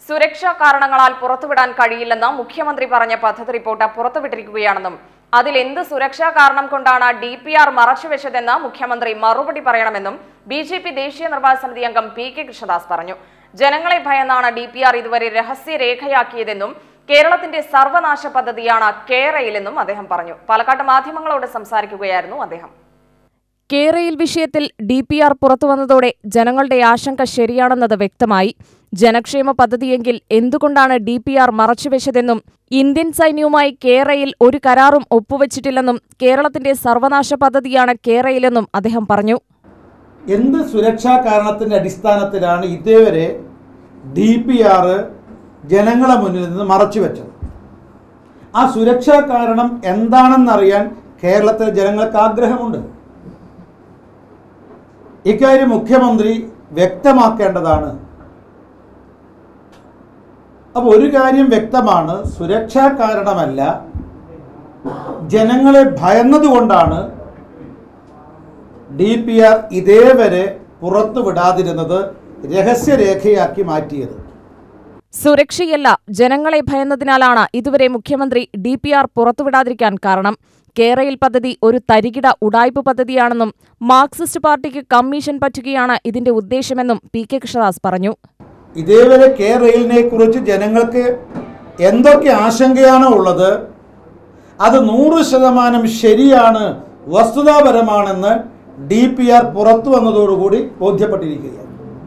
സുരക്ഷാ കാരണങ്ങളാൽ പുറത്തുവിടാൻ കഴിയില്ലെന്ന് മുഖ്യമന്ത്രി പറഞ്ഞ പദ്ധതി റിപ്പോർട്ട് പുറത്തുവിട്ടിരിക്കുകയാണെന്നും അതിൽ എന്ത് സുരക്ഷാ കാരണം കൊണ്ടാണ് ഡി പി ആർ മറച്ചുവെച്ചതെന്ന് മുഖ്യമന്ത്രി മറുപടി പറയണമെന്നും ബി ജെ പി ദേശീയ നിർവാഹക സമിതി അംഗം പി കെ കൃഷ്ണദാസ് പറഞ്ഞു ജനങ്ങളെ ഭയന്നാണ് ഡി പി ആർ ഇതുവരെ രഹസ്യരേഖയാക്കിയതെന്നും കേരളത്തിന്റെ സർവനാശ പദ്ധതിയാണ് കേരയിലെന്നും അദ്ദേഹം പറഞ്ഞു പാലക്കാട് മാധ്യമങ്ങളോട് സംസാരിക്കുകയായിരുന്നു അദ്ദേഹം കേരയിൽ വിഷയത്തിൽ ഡി പി ആർ പുറത്തുവന്നതോടെ ജനങ്ങളുടെ ആശങ്ക ശരിയാണെന്നത് വ്യക്തമായി ജനക്ഷേമ പദ്ധതിയെങ്കിൽ എന്തുകൊണ്ടാണ് ഡി പി ആർ മറച്ചുവെച്ചതെന്നും ഇന്ത്യൻ സൈന്യവുമായി കേരയിൽ ഒരു കരാറും ഒപ്പുവച്ചിട്ടില്ലെന്നും കേരളത്തിന്റെ സർവനാശ പദ്ധതിയാണ് കേരയിലെന്നും അദ്ദേഹം പറഞ്ഞു എന്ത് സുരക്ഷാ കാരണത്തിൻ്റെ അടിസ്ഥാനത്തിലാണ് ഇതേവരെ ഡി പി ആർ ജനങ്ങളെ മുന്നിൽ നിന്ന് മറച്ചു വെച്ചത് ആ സുരക്ഷാ കാരണം എന്താണെന്നറിയാൻ കേരളത്തിലെ ജനങ്ങൾക്ക് ആഗ്രഹമുണ്ട് ഇക്കാര്യം മുഖ്യമന്ത്രി വ്യക്തമാക്കേണ്ടതാണ് അപ്പോൾ ഒരു കാര്യം വ്യക്തമാണ് സുരക്ഷാ കാരണമല്ല ജനങ്ങളെ ഭയന്നതുകൊണ്ടാണ് ഡി പി ആർ ഇതേവരെ പുറത്തു വിടാതിരുന്നത് രഹസ്യരേഖയാക്കി മാറ്റിയത് സുരക്ഷയല്ല ജനങ്ങളെ ഭയന്നതിനാലാണ് ഇതുവരെ മുഖ്യമന്ത്രി ഡി പി ആർ പുറത്തുവിടാതിരിക്കാൻ കാരണം കേരയിൽ പദ്ധതി ഒരു തരികിട ഉടായ്പ പദ്ധതിയാണെന്നും മാർക്സിസ്റ്റ് പാർട്ടിക്ക് കമ്മീഷൻ പറ്റുകയാണ് ഇതിന്റെ ഉദ്ദേശമെന്നും പി കെ കൃഷ്ണദാസ് പറഞ്ഞു ഇതേവരെ കെ റെയിലിനെ കുറിച്ച് ജനങ്ങൾക്ക് എന്തൊക്കെ ആശങ്കയാണോ ഉള്ളത് അത് നൂറ് ശതമാനം ശരിയാണ് വസ്തുതാപരമാണെന്ന് ഡി പി ആർ പുറത്തു വന്നതോടുകൂടി ബോധ്യപ്പെട്ടിരിക്കുകയാണ്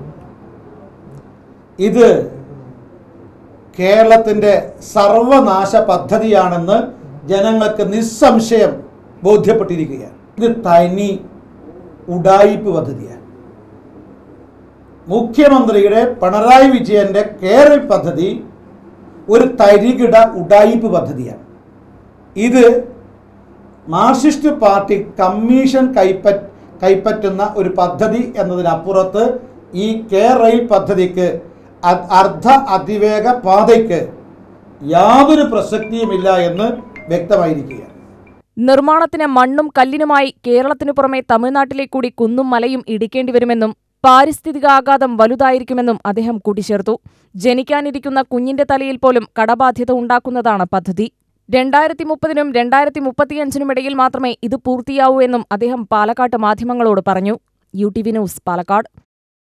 ഇത് കേരളത്തിൻ്റെ സർവനാശ പദ്ധതിയാണെന്ന് ജനങ്ങൾക്ക് നിസ്സംശയം ബോധ്യപ്പെട്ടിരിക്കുകയാണ് ഇത് തനി ഉഡായിപ്പ് പദ്ധതിയാണ് മുഖ്യമന്ത്രിയുടെ പിണറായി വിജയന്റെ കേരൾ പദ്ധതി ഒരു തരികിട ഉഡായിപ്പ് പദ്ധതിയാണ് ഇത് മാർക്സിസ്റ്റ് പാർട്ടി കമ്മീഷൻ കൈപ്പറ്റ് കൈപ്പറ്റുന്ന ഒരു പദ്ധതി എന്നതിനപ്പുറത്ത് ഈ കെ റെയിൽ പദ്ധതിക്ക് അ- അർദ്ധ അതിവേഗ പാതയ്ക്ക് യാതൊരു പ്രസക്തിയുമില്ല എന്ന് വ്യക്തമായിരിക്കുകയാണ് നിർമ്മാണത്തിന് മണ്ണും കല്ലിനുമായി കേരളത്തിനു പുറമെ തമിഴ്നാട്ടിലെ കൂടി കുന്നും മലയും ഇടിക്കേണ്ടി വരുമെന്നും പാരിസ്ഥിതികാഘാതം വലുതായിരിക്കുമെന്നും അദ്ദേഹം കൂട്ടിച്ചേർത്തു ജനിക്കാനിരിക്കുന്ന കുഞ്ഞിന്റെ തലയിൽ പോലും കടബാധ്യത ഉണ്ടാക്കുന്നതാണ് പദ്ധതി രണ്ടായിരത്തി മുപ്പതിനും രണ്ടായിരത്തി മുപ്പത്തിയഞ്ചിനും ഇടയിൽ മാത്രമേ ഇത് പൂർത്തിയാവൂ എന്നും അദ്ദേഹം പാലക്കാട്ട് മാധ്യമങ്ങളോട് പറഞ്ഞു U T V news Palakkad